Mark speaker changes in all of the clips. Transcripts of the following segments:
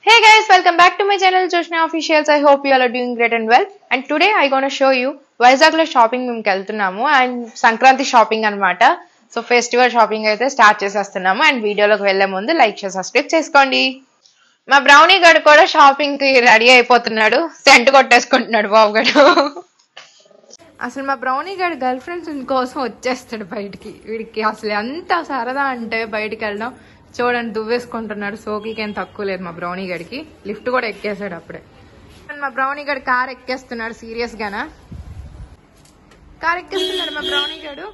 Speaker 1: Hey guys, welcome back to my channel Joshna Officials. I hope you all are doing great and well. And today I gonna show you Vizag లో shopping మేము వెళ్తున్నాము and Sankranti shopping అన్నమాట so festival shopping అయితే start చేసేస్తున్నాము and వీడియోలోకి వెళ్లే ముందు like చేసి సబ్స్క్రైబ్ చేసుకోండి మా బ్రౌనీ గడు కూడా షాపింగ్ కి రెడీ అయిపోతున్నాడు సెంట్ కొట్టేసుకుంటున్నాడు బాబు గడు అసలు మా బ్రౌనీ గారి గర్ల్ ఫ్రెండ్స్ కోసం వచ్చేస్తాడు బయటికి వీడికి అసలు ఎంత సరదా అంటే బయటికి వెళ్ళడం చూడండి దువ్వేసుకుంటున్నాడు సోకికి ఏం తక్కువ లేదు మా బ్రౌనీ గడికి లిఫ్ట్ కూడా ఎక్కేసాడు అప్పుడే అండ్ మా బ్రౌనీ గడి కార్ ఎక్కేస్తున్నాడు సీరియస్ గానా కార్ ఎక్కేస్తున్నాడు మా బ్రౌనీ గడు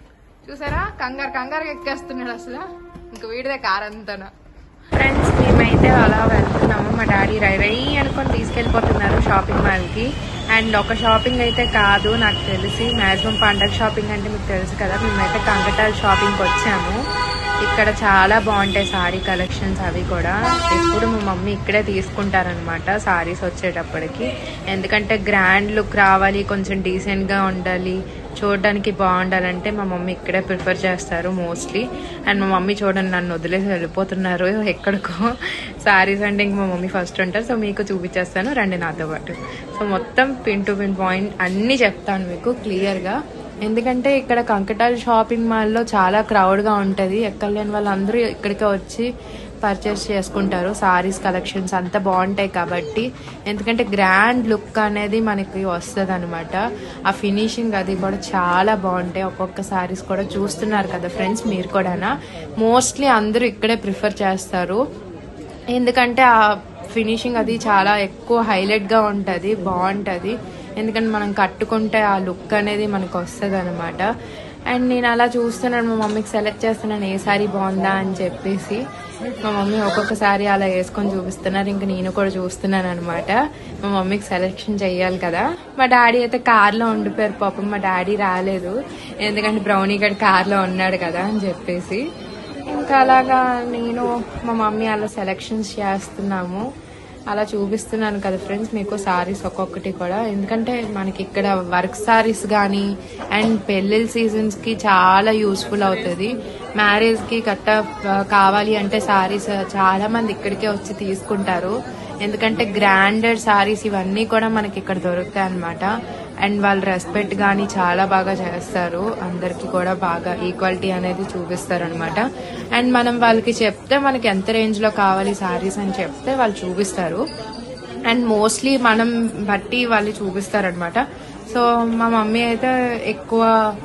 Speaker 1: చూసారా కంగారు కంగారు ఎక్కేస్తున్నాడు అసలు ఇంక వీడిదే కార్ అంతనా ఫ్రెండ్స్ మేమైతే అలా వెళ్తున్నాము మా డాడీ రై రై అనుకొని తీసుకెళ్ళిపోతున్నారు షాపింగ్ మాల్కి అండ్ ఒక షాపింగ్ అయితే కాదు నాకు తెలిసి మాక్సిమం పండగ షాపింగ్ అంటే మీకు తెలుసు కదా మేమైతే కంకటాల్ షాపింగ్కి వచ్చాము ఇక్కడ చాలా బాగుంటాయి సారీ కలెక్షన్స్ అవి కూడా ఎప్పుడు మా మమ్మీ ఇక్కడే తీసుకుంటారనమాట సారీస్ వచ్చేటప్పటికి ఎందుకంటే గ్రాండ్ లుక్ రావాలి కొంచెం డీసెంట్గా ఉండాలి చూడడానికి బాగుండాలంటే మా మమ్మీ ఇక్కడే ప్రిఫర్ చేస్తారు మోస్ట్లీ అండ్ మా మమ్మీ చూడండి నన్ను వదిలేసి వెళ్ళిపోతున్నారు ఎక్కడికో సారీస్ అంటే ఇంక మా మమ్మీ ఫస్ట్ ఉంటారు సో మీకు చూపించేస్తాను రండి నాతో పాటు సో మొత్తం పిన్ టు పిన్ పాయింట్ అన్నీ చెప్తాను మీకు క్లియర్గా ఎందుకంటే ఇక్కడ కంకటాల్ షాపింగ్ మాల్లో చాలా క్రౌడ్గా ఉంటుంది ఎక్కలేని వాళ్ళందరూ ఇక్కడికే వచ్చి పర్చేస్ చేసుకుంటారు సారీస్ కలెక్షన్స్ అంతా బాగుంటాయి కాబట్టి ఎందుకంటే గ్రాండ్ లుక్ అనేది మనకి వస్తుంది అనమాట ఆ ఫినిషింగ్ అది కూడా చాలా బాగుంటాయి ఒక్కొక్క సారీస్ కూడా చూస్తున్నారు కదా ఫ్రెండ్స్ మీరు కూడా మోస్ట్లీ అందరూ ఇక్కడే ప్రిఫర్ చేస్తారు ఎందుకంటే ఆ ఫినిషింగ్ అది చాలా ఎక్కువ హైలైట్గా ఉంటుంది బాగుంటుంది ఎందుకంటే మనం కట్టుకుంటే ఆ లుక్ అనేది మనకు వస్తుంది అనమాట అండ్ నేను అలా చూస్తున్నాను మా మమ్మీకి సెలెక్ట్ చేస్తున్నాను ఏ సారీ బాగుందా అని చెప్పేసి మా మమ్మీ ఒక్కొక్క సారీ అలా వేసుకొని చూపిస్తున్నారు ఇంకా నేను కూడా చూస్తున్నాను అనమాట మా మమ్మీకి సెలెక్షన్ చెయ్యాలి కదా మా డాడీ అయితే కార్లో ఉండిపోయారు పాపం మా డాడీ రాలేదు ఎందుకంటే బ్రౌనీ గడ్ కార్లో ఉన్నాడు కదా అని చెప్పేసి ఇంకా అలాగా నేను మా మమ్మీ అలా సెలెక్షన్స్ చేస్తున్నాము అలా చూపిస్తున్నాను కదా ఫ్రెండ్స్ మీకు సారీస్ ఒక్కొక్కటి కూడా ఎందుకంటే మనకి ఇక్కడ వర్క్ సారీస్ కానీ అండ్ పెళ్ళిళ్ళ సీజన్స్కి చాలా యూస్ఫుల్ అవుతుంది మ్యారేజ్కి కట్ట కావాలి అంటే సారీస్ చాలా మంది ఇక్కడికే వచ్చి తీసుకుంటారు ఎందుకంటే గ్రాండెడ్ సారీస్ ఇవన్నీ కూడా మనకి ఇక్కడ దొరుకుతాయి అనమాట అండ్ వాళ్ళు రెస్పెక్ట్ కానీ చాలా బాగా చేస్తారు అందరికి కూడా బాగా ఈక్వాలిటీ అనేది చూపిస్తారు అనమాట అండ్ మనం వాళ్ళకి చెప్తే మనకి ఎంత రేంజ్ లో కావాలి సారీస్ అని చెప్తే వాళ్ళు చూపిస్తారు అండ్ మోస్ట్లీ మనం బట్టి వాళ్ళు చూపిస్తారనమాట సో మా మమ్మీ అయితే ఎక్కువ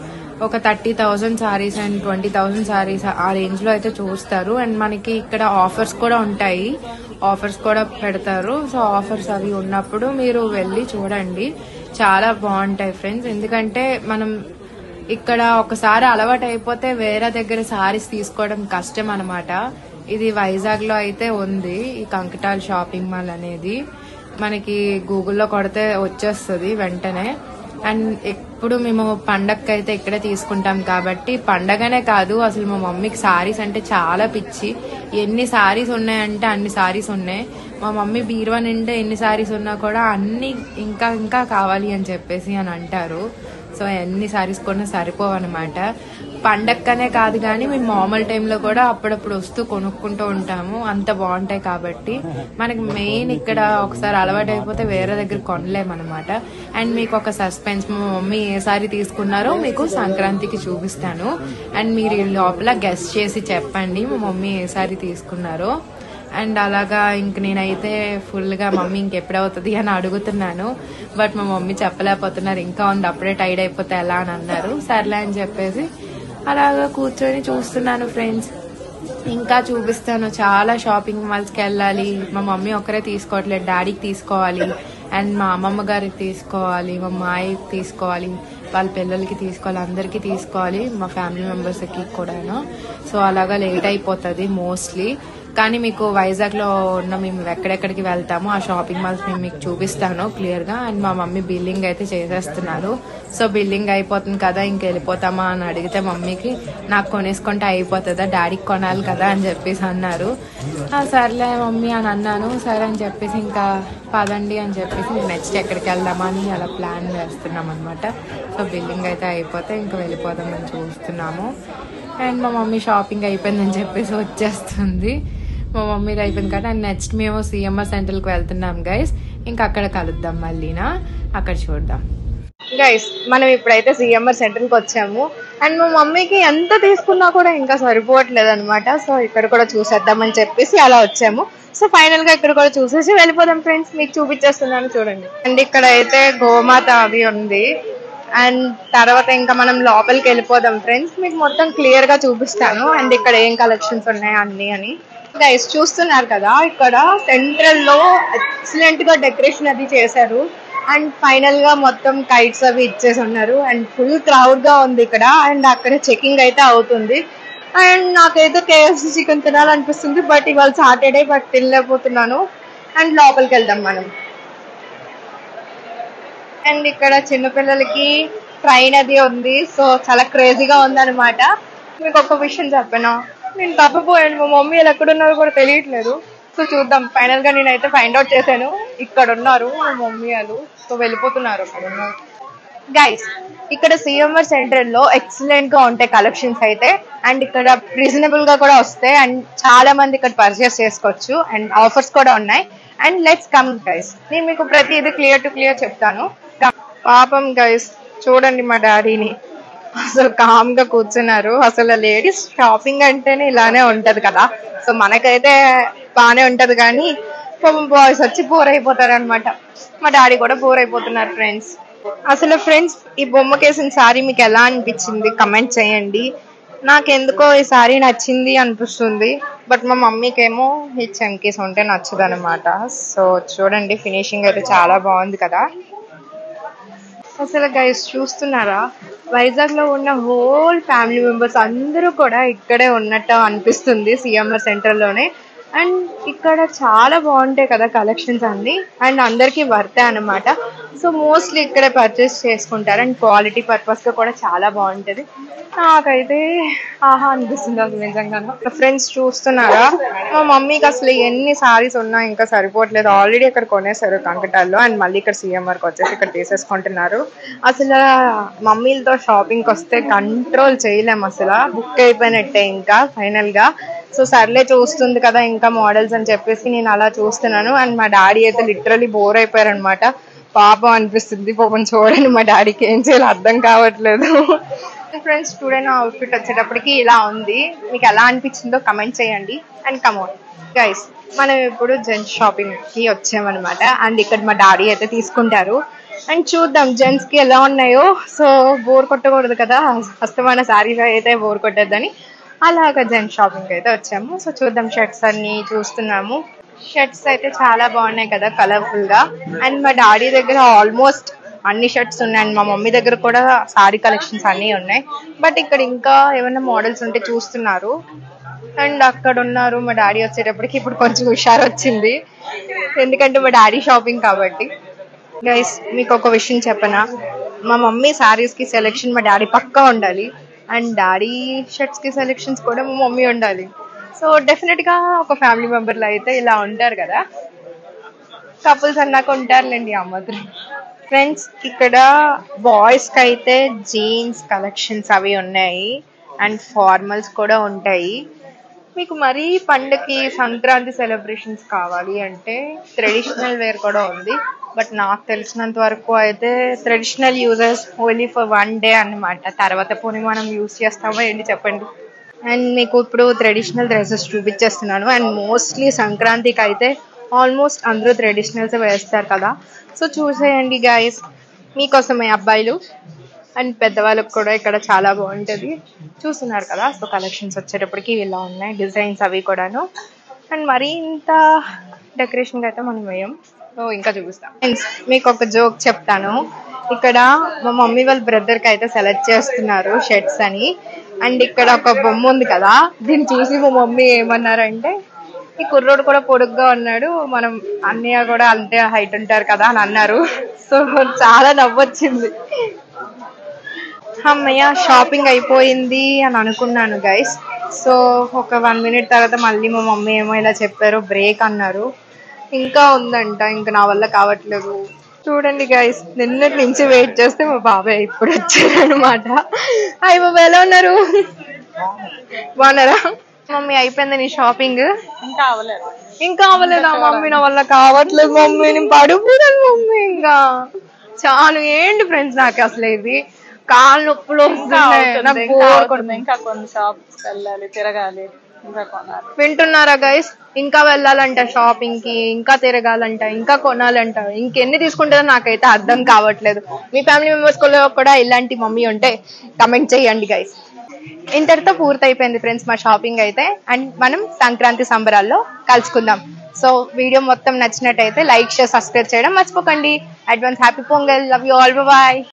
Speaker 1: ఒక thirty thousand saris and twenty thousand saris ఆ రేంజ్ లో అయితే చూస్తారు అండ్ మనకి ఇక్కడ ఆఫర్స్ కూడా ఉంటాయి ఆఫర్స్ కూడా పెడతారు సో ఆఫర్స్ అవి ఉన్నప్పుడు మీరు వెళ్ళి చూడండి చాలా బాగుంటాయి ఫ్రెండ్స్ ఎందుకంటే మనం ఇక్కడ ఒకసారి అలవాటు అయిపోతే వేరే దగ్గర సారీస్ తీసుకోవడం కష్టం అనమాట ఇది వైజాగ్ లో అయితే ఉంది ఈ కంకటాల్ షాపింగ్ మాల్ అనేది మనకి గూగుల్లో కొడితే వచ్చేస్తుంది వెంటనే అండ్ ఎప్పుడు మేము పండగకి అయితే ఇక్కడే తీసుకుంటాం కాబట్టి పండగనే కాదు అసలు మా మమ్మీకి సారీస్ అంటే చాలా పిచ్చి ఎన్ని సారీస్ ఉన్నాయంటే అన్ని సారీస్ ఉన్నాయి మా మమ్మీ బీరువా నిండా ఎన్ని సారీస్ ఉన్నా కూడా అన్ని ఇంకా ఇంకా కావాలి అని చెప్పేసి అని అంటారు సో ఎన్ని సారీస్ కొన్నా సరిపోవన్నమాట పండక్కనే కాదు కానీ మేము మామూలు టైంలో కూడా అప్పుడప్పుడు వస్తూ కొనుక్కుంటూ ఉంటాము అంత బాగుంటాయి కాబట్టి మనకి మెయిన్ ఇక్కడ ఒకసారి అలవాటు అయిపోతే వేరే దగ్గర కొనలేమన్నమాట అండ్ మీకు ఒక సస్పెన్స్ మా మమ్మీ ఏ సారీ తీసుకున్నారో మీకు సంక్రాంతికి చూపిస్తాను అండ్ మీరు ఈ లోపల గెస్ట్ చేసి చెప్పండి మా మమ్మీ ఏ సారీ తీసుకున్నారో అండ్ అలాగా ఇంక నేనైతే ఫుల్గా మమ్మీ ఇంకెప్పుడవుతుంది అని అడుగుతున్నాను బట్ మా మమ్మీ చెప్పలేకపోతున్నారు ఇంకా ఉంది అప్పుడే టైడ్ అయిపోతే ఎలా అని అన్నారు సర్లే అని చెప్పేసి అలాగా కూర్చొని చూస్తున్నాను ఫ్రెండ్స్ ఇంకా చూపిస్తాను చాలా షాపింగ్ మాల్స్కి వెళ్ళాలి మా మమ్మీ ఒక్కరే తీసుకోవట్లేదు డాడీకి తీసుకోవాలి అండ్ మా అమ్మమ్మ గారికి తీసుకోవాలి మా మాయకి తీసుకోవాలి వాళ్ళ పిల్లలకి తీసుకోవాలి అందరికీ తీసుకోవాలి మా ఫ్యామిలీ మెంబర్స్కి కూడాను సో అలాగా లేట్ అయిపోతుంది మోస్ట్లీ కానీ మీకు వైజాగ్ లో ఉన్న మేము ఎక్కడెక్కడికి వెళ్తామో ఆ షాపింగ్ మాల్స్ మేము మీకు చూపిస్తాను క్లియర్ గా అండ్ మా మమ్మీ బిల్లింగ్ అయితే చేసేస్తున్నారు సో బిల్లింగ్ అయిపోతుంది కదా ఇంక వెళ్ళిపోతామా అని అడిగితే మమ్మీకి నాకు కొనేసుకుంటే అయిపోతుందా డాడీకి కొనాలి కదా అని చెప్పేసి అన్నారు "ఆ, సర్లే మమ్మీ అని అన్నాను సరే అని చెప్పేసి ఇంకా పదండి అని చెప్పేసి నెక్స్ట్ ఎక్కడికి వెళ్దామా అని అలా ప్లాన్ వేస్తున్నాం అనమాట సో బిల్లింగ్ అయితే అయిపోతే ఇంకా వెళ్ళిపోదామని చూస్తున్నాము అండ్ మా మమ్మీ షాపింగ్ అయిపోయిందని చెప్పేసి వచ్చేస్తుంది మా మమ్మీది అయిపోయింది కదా అండ్ నెక్స్ట్ మేము సిఎంఆర్ సెంటర్కి వెళ్తున్నాం గైస్ ఇంకా అక్కడ కలుద్దాం మళ్ళీనా అక్కడ చూద్దాం గైస్ మనం ఇప్పుడైతే సిఎంఆర్ సెంటర్కి వచ్చాము అండ్ మా మమ్మీకి ఎంత తీసుకున్నా కూడా ఇంకా సరిపోవట్లేదు అనమాట సో ఇక్కడ కూడా చూసేద్దామని చెప్పేసి అలా వచ్చాము సో ఫైనల్ గా ఇక్కడ కూడా చూసేసి వెళ్ళిపోదాం ఫ్రెండ్స్ మీకు చూపించేస్తున్నాను చూడండి అండ్ ఇక్కడ అయితే గోమాత అవి ఉంది అండ్ తర్వాత ఇంకా మనం లోపలికి వెళ్ళిపోదాం ఫ్రెండ్స్ మీకు మొత్తం క్లియర్ గా చూపిస్తాను అండ్ ఇక్కడ ఏం కలెక్షన్స్ ఉన్నాయి అన్ని అని గైస్ చూస్తున్నారు కదా ఇక్కడ సెంట్రల్ లో ఎక్సలెంట్ గా డెకరేషన్ అది చేశారు అండ్ ఫైనల్ గా మొత్తం కైట్స్ అవి ఇచ్చేసి ఉన్నారు అండ్ ఫుల్ క్రౌడ్ గా ఉంది ఇక్కడ అండ్ అక్కడ చెకింగ్ అయితే అవుతుంది అండ్ నాకైతే కేఎఫ్సి చికెన్ తినాలనిపిస్తుంది బట్ ఇవాళ సాటర్డే బట్ తినలేకపోతున్నాను అండ్ లోపలికి వెళ్దాం మనం అండ్ ఇక్కడ చిన్నపిల్లలకి ట్రైన్ అది ఉంది సో చాలా క్రేజీగా ఉంది అనమాట మీకు ఒక విషయం చెప్పాను నేను తప్పిపోయాను మా మమ్మీ వాళ్ళు ఎక్కడున్నారో కూడా తెలియట్లేదు సో చూద్దాం ఫైనల్ గా నేనైతే ఫైండ్ అవుట్ చేశాను ఇక్కడ ఉన్నారు మా మమ్మీ వాళ్ళు సో వెళ్ళిపోతున్నారు అక్కడ ఉన్నారు గైస్ ఇక్కడ సిఎంఆర్ సెంటర్ లో ఎక్సలెంట్ గా ఉంటాయి కలెక్షన్స్ అయితే అండ్ ఇక్కడ రీజనబుల్ గా కూడా వస్తాయి అండ్ చాలా మంది ఇక్కడ పర్చేస్ చేసుకోవచ్చు అండ్ ఆఫర్స్ కూడా ఉన్నాయి అండ్ లెట్స్ కమ్ గైస్ నేను మీకు ప్రతి ఇది క్లియర్ టు క్లియర్ చెప్తాను పాపం గైస్ చూడండి మా డాడీని అసలు కామ్ గా కూర్చున్నారు అసలు లేడీస్ షాపింగ్ అంటేనే ఇలానే ఉంటది కదా సో మనకైతే బానే ఉంటది కానీ పాపం బాయ్స్ వచ్చి బోర్ అయిపోతారు అనమాట మా డాడీ కూడా బోర్ అయిపోతున్నారు ఫ్రెండ్స్ అసలు ఫ్రెండ్స్ ఈ బొమ్మకేసిన సారీ మీకు ఎలా అనిపించింది కమెంట్ చేయండి నాకెందుకో ఈ సారీ నచ్చింది అనిపిస్తుంది బట్ మా మమ్మీకి ఏమో ఈ చంకీస్ ఉంటే నచ్చదు అనమాట సో చూడండి ఫినిషింగ్ అయితే చాలా బాగుంది కదా అసలు గైస్ చూస్తున్నారా వైజాగ్ లో ఉన్న హోల్ ఫ్యామిలీ మెంబర్స్ అందరూ కూడా ఇక్కడే ఉన్నట్టు అనిపిస్తుంది సిఎంఆర్ సెంటర్ లోనే అండ్ ఇక్కడ చాలా బాగుంటాయి కదా కలెక్షన్స్ అన్ని అండ్ అందరికి వర్తే అనమాట సో మోస్ట్లీ ఇక్కడే పర్చేస్ చేసుకుంటారు అండ్ క్వాలిటీ పర్పస్ గా కూడా చాలా బాగుంటది నాకైతే ఆహా అనిపిస్తుంది అసలు నిజంగా ఫ్రెండ్స్ చూస్తున్నారా మా మమ్మీకి అసలు ఎన్ని సారీస్ ఉన్నా ఇంకా సరిపోవట్లేదు ఆల్రెడీ ఇక్కడ కొనేసారు కంకటాల్లో అండ్ మళ్ళీ ఇక్కడ సీఎంఆర్కి వచ్చేసి ఇక్కడ తీసేసుకుంటున్నారు అసలు మమ్మీలతో షాపింగ్కి వస్తే కంట్రోల్ చేయలేం అసలు బుక్ అయిపోయినట్టే ఇంకా ఫైనల్ గా సో సర్లే చూస్తుంది కదా ఇంకా మోడల్స్ అని చెప్పేసి నేను అలా చూస్తున్నాను అండ్ మా డాడీ అయితే లిటరలీ బోర్ అయిపోయారు అనమాట పాపం అనిపిస్తుంది పాపం చూడండి మా డాడీకి ఏం చేయాలో అర్థం కావట్లేదు ఫ్రెండ్స్ స్టూడెంట్ అవుట్ఫిట్ వచ్చేటప్పటికి ఇలా ఉంది మీకు ఎలా అనిపించిందో కమెంట్ చేయండి అండ్ కమౌన్ గైస్ మనం ఇప్పుడు జెంట్స్ షాపింగ్ కి వచ్చామన్నమాట అండ్ ఇక్కడ మా డాడీ అయితే తీసుకుంటారు అండ్ చూద్దాం జెంట్స్ కి ఎలా ఉన్నాయో సో బోర్ కొట్టకూడదు కదా అస్తమాన శారీలో అయితే బోర్ కొట్టద్దని అలాగా జెంట్స్ షాపింగ్ అయితే వచ్చాము సో చూద్దాం షర్ట్స్ అన్ని చూస్తున్నాము షర్ట్స్ అయితే చాలా బాగున్నాయి కదా కలర్ఫుల్ గా అండ్ మా డాడీ దగ్గర ఆల్మోస్ట్ అన్ని షర్ట్స్ ఉన్నాయి అండ్ మా మమ్మీ దగ్గర కూడా సారీ కలెక్షన్స్ అన్ని ఉన్నాయి బట్ ఇక్కడ ఇంకా ఏమైనా మోడల్స్ ఉంటే చూస్తున్నారు అండ్ అక్కడ ఉన్నారు మా డాడీ వచ్చేటప్పటికి ఇప్పుడు కొంచెం హుషారు వచ్చింది ఎందుకంటే మా డాడీ షాపింగ్ కాబట్టి గైస్ మీకు ఒక విషయం చెప్పనా మా మమ్మీ సారీస్ కి సెలెక్షన్ మా డాడీ పక్కా ఉండాలి అండ్ డాడీ షర్ట్స్ కి సెలెక్షన్స్ కూడా మా మమ్మీ ఉండాలి సో డెఫినెట్ గా ఒక ఫ్యామిలీ మెంబర్లు అయితే ఇలా ఉంటారు కదా కపుల్స్ అన్నాక ఉంటారులేండి ఆ మాత్రం ఫ్రెండ్స్ ఇక్కడ బాయ్స్ కి అయితే జీన్స్ కలెక్షన్స్ అవి ఉన్నాయి అండ్ ఫార్మల్స్ కూడా ఉంటాయి మీకు మరీ పండగకి సంక్రాంతి సెలబ్రేషన్స్ కావాలి అంటే ట్రెడిషనల్ వేర్ కూడా ఉంది బట్ నాకు తెలిసినంత వరకు అయితే traditional users only for one day అన్నమాట తర్వాత పోనీ మనం యూజ్ చేస్తామో ఏంటి చెప్పండి అండ్ మీకు ఇప్పుడు ట్రెడిషనల్ డ్రెస్సెస్ చూపించేస్తున్నాను అండ్ మోస్ట్లీ సంక్రాంతికి అయితే ఆల్మోస్ట్ అందరూ ట్రెడిషనల్స్ వేస్తారు కదా సో చూసేయండి గాయస్ మీకోసమే అబ్బాయిలు అండ్ పెద్దవాళ్ళకి కూడా ఇక్కడ చాలా బాగుంటుంది చూస్తున్నారు కదా సో కలెక్షన్స్ వచ్చేటప్పటికి ఇలా ఉన్నాయి డిజైన్స్ అవి కూడాను అండ్ మరీ ఇంత డెకరేషన్ అయితే మనం వేయం సో ఇంకా చూపిస్తాం Friends, మీకు ఒక జోక్ చెప్తాను ఇక్కడ మా మమ్మీ వాళ్ళ బ్రదర్ కి అయితే సెలెక్ట్ చేస్తున్నారు షర్ట్స్ అని అండ్ ఇక్కడ ఒక బొమ్మ ఉంది కదా దీన్ని చూసి మా మమ్మీ ఏమన్నారంటే ఈ కుర్రోడు కూడా పొడుగ్గా ఉన్నాడు మనం అన్నయ్య కూడా అంతే హైట్ ఉంటారు కదా అని అన్నారు సో చాలా నవ్వొచ్చింది అమ్మయ్య షాపింగ్ అయిపోయింది అని అనుకున్నాను గైస్ సో ఒక వన్ మినిట్ తర్వాత మళ్ళీ మా మమ్మీ ఏమో ఇలా చెప్పారు బ్రేక్ అన్నారు ఇంకా ఉందంట ఇంకా నా వల్ల కావట్లేదు చూడండి గైస్ నిన్నటి నుంచి వెయిట్ చేస్తే మా బాబాయ్ ఇప్పుడు వచ్చారు అనమాట హాయ్ బాబాయ్ ఎలా ఉన్నారు బాగున్నారా మమ్మీ అయిపోయింది నీ షాపింగ్
Speaker 2: ఇంకా అవ్వలేదు
Speaker 1: ఇంకా అవ్వలేదా మమ్మీ నా వల్ల కావట్లేదు మమ్మీ నేను పడిపోయాను మమ్మీ ఇంకా చాలు ఏంటి ఫ్రెండ్స్ నాకు అసలు ఇది కాళ్ళు నొప్పులు
Speaker 2: ఇంకా
Speaker 1: వస్తున్నాయి
Speaker 2: అవుతుంది,
Speaker 1: నాకు
Speaker 2: ఇంకా
Speaker 1: bore
Speaker 2: అవుతుంది.
Speaker 1: కొడుతుంది.
Speaker 2: ఇంకా కొన్ని షాప్స్ వెళ్ళాలి తిరగాలి ఇంకా కొనాలి
Speaker 1: వింటున్నారా గైస్ ఇంకా వెళ్ళాలంట షాపింగ్ కి ఇంకా తిరగాలంట ఇంకా కొనాలంట ఇంకెన్ని తీసుకుంటారో నాకైతే అర్థం కావట్లేదు మీ ఫ్యామిలీ మెంబర్స్ కూడా ఇలాంటి మమ్మీ ఉంటే కమెంట్ చేయండి గైస్ ఇంతటితో పూర్తయిపోయింది ఫ్రెండ్స్ మా షాపింగ్ అయితే అండ్ మనం సంక్రాంతి సంబరాల్లో కలుసుకుందాం సో వీడియో మొత్తం నచ్చినట్టయితే లైక్ షేర్ సబ్స్క్రైబ్ చేయడం మర్చిపోకండి advance happy Pongal love you all bye